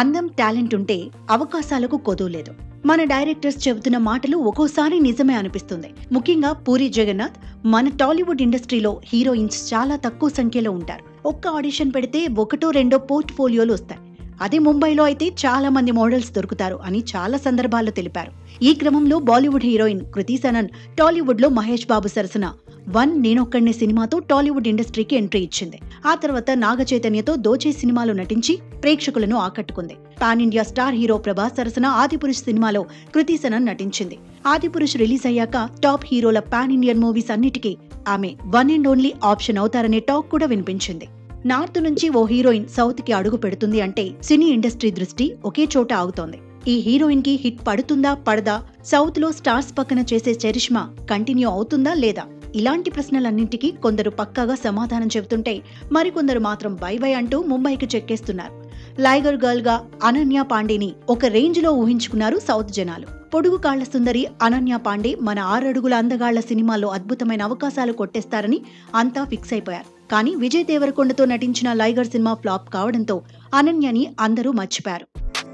అందం టాలెంట్ ఉంటే అవకాశాలకు కొదువు లేదు మన డైరెక్టర్స్ చెబుతున్న మాటలు ఒక్కోసారి నిజమే అనిపిస్తుంది ముఖ్యంగా పూరి జగన్నాథ్ మన టాలీవుడ్ ఇండస్ట్రీలో హీరోయిన్స్ చాలా తక్కువ సంఖ్యలో ఉంటారు ఒక్క ఆడిషన్ పెడితే ఒకటో రెండో పోర్ట్ఫోలియోలు వస్తాయి అదే ముంబైలో అయితే చాలా మంది మోడల్స్ దొరుకుతారు అని చాలా సందర్భాల్లో తెలిపారు ఈ క్రమంలో Bollywood heroine Kriti Sanon Tollywood లో మహేష్ బాబు సరసన వన్ నేనొక్కడిని సినిమాతో టాలీవుడ్ ఇండస్ట్రీకి ఎంట్రీ ఇచ్చింది ఆ తర్వాత నాగ చైతన్యతో దోచే సినిమాలో నటించి ప్రేక్షకులను ఆకట్టుకుంది pan India star hero Prabhas సరసన ఆదిపురుష్ సినిమాలో కృతి సనన్ నటించింది ఆదిపురుష్ రిలీజ్ అయ్యాక టాప్ హీరోల పాన్ ఇండియన్ మూవీస్ అన్నిటికీ ఆమె వన్ అండ్ ఓన్లీ ఆప్షన్ అవుతారనే టాక్ కూడా వినిపించింది నార్త్ నుంచి ఓ హీరోయిన్ సౌత్ కి అడుగు పెడుతుంది అంటే సినీ ఇండస్ట్రీ దృష్టి ఒకే చోట ఆగుతోంది ఈ హీరోయిన్ కి హిట్ పడుతుందా పడదా సౌత్ లో స్టార్స్ పక్కన చేసే చరిష్మా కంటిన్యూ అవుతుందా లేదా ఇలాంటి ప్రశ్నలన్నింటికీ కొందరు పక్కాగా సమాధానం చెబుతుంటే మరికొందరు మాత్రం బై బై అంటూ ముంబైకి చెక్కేస్తున్నారు లైగర్ గర్ల్ గా అనన్య పాండేని ఒక రేంజ్ లో ఊహించుకున్నారు సౌత్ జనాలు పొడుగు కాళ్ల సుందరి అనన్య పాండే మన ఆరడుగుల అందగాళ్ల సినిమాలో అద్భుతమైన అవకాశాలు కొట్టేస్తారని అంతా ఫిక్స్ అయిపోయారు కానీ విజయ్ దేవరకొండతో నటించిన లైగర్ సినిమా ఫ్లాప్ కావడంతో అనన్యని అందరూ మర్చిపోయారు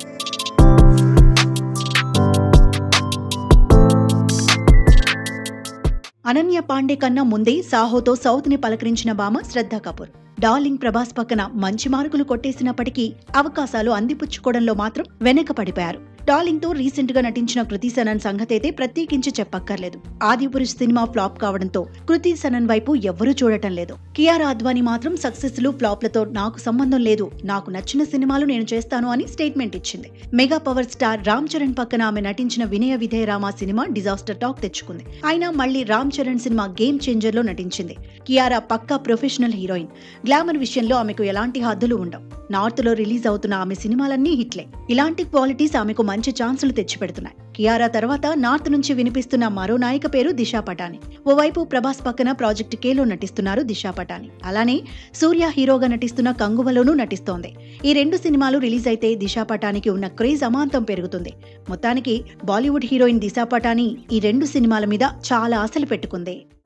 అనన్య పాండే కన్నా ముందే సాహోతో సౌత్ ని పలకరించిన భామ శ్రద్ధ కపూర్ డార్లింగ్ ప్రభాస్ పక్కన మంచి మార్కులు కొట్టేసినప్పటికీ అవకాశాలు అందిపుచ్చుకోవడంలో మాత్రం వెనక పడిపోయారు డార్లింగ్ తో రీసెంట్ గా నటించిన కృతి సనన్ సంగతైతే ప్రత్యేకించి చెప్పక్కర్లేదు ఆదిపురుష్ సినిమా ఫ్లాప్ కావడంతో కృతి సనన్ వైపు ఎవ్వరూ చూడటం లేదు కియార్ అద్వానీ మాత్రం సక్సెస్ లు ఫ్లాప్లతో నాకు సంబంధం లేదు నాకు నచ్చిన సినిమాలు నేను చేస్తాను అని స్టేట్మెంట్ ఇచ్చింది mega power star Ram Charan పక్కన ఆమె నటించిన వినయ విధేయరామ సినిమా డిజాస్టర్ టాక్ తెచ్చుకుంది అయినా మళ్ళీ రామ్ చరణ్ సినిమా గేమ్ చేంజర్ లో నటించింది కియారా పక్కా ప్రొఫెషనల్ హీరోయిన్ గ్లామర్ విషయంలో ఆమెకు ఎలాంటి హద్దులు ఉండవు నార్త్ లో రిలీజ్ అవుతున్న ఆమె సినిమాలన్నీ హిట్లే ఇలాంటి క్వాలిటీస్ ఆమెకు మంచి ఛాన్సులు తెచ్చిపెడుతున్నాయి కియారా తర్వాత నార్త్ నుంచి వినిపిస్తున్న మరో నాయిక పేరు దిశా పటాని ఓవైపు ప్రభాస్ పక్కన ప్రాజెక్ట్ కేలో నటిస్తున్నారు దిశా పటాని అలానే సూర్య హీరోగా నటిస్తున్న కంగువలోనూ నటిస్తోంది ఈ రెండు సినిమాలు రిలీజ్ అయితే దిశా పటానికి ఉన్న క్రేజ్ అమాంతం పెరుగుతుంది మొత్తానికి బాలీవుడ్ హీరోయిన్ దిశా పటాని ఈ రెండు సినిమాల మీద చాలా ఆశలు పెట్టుకుంది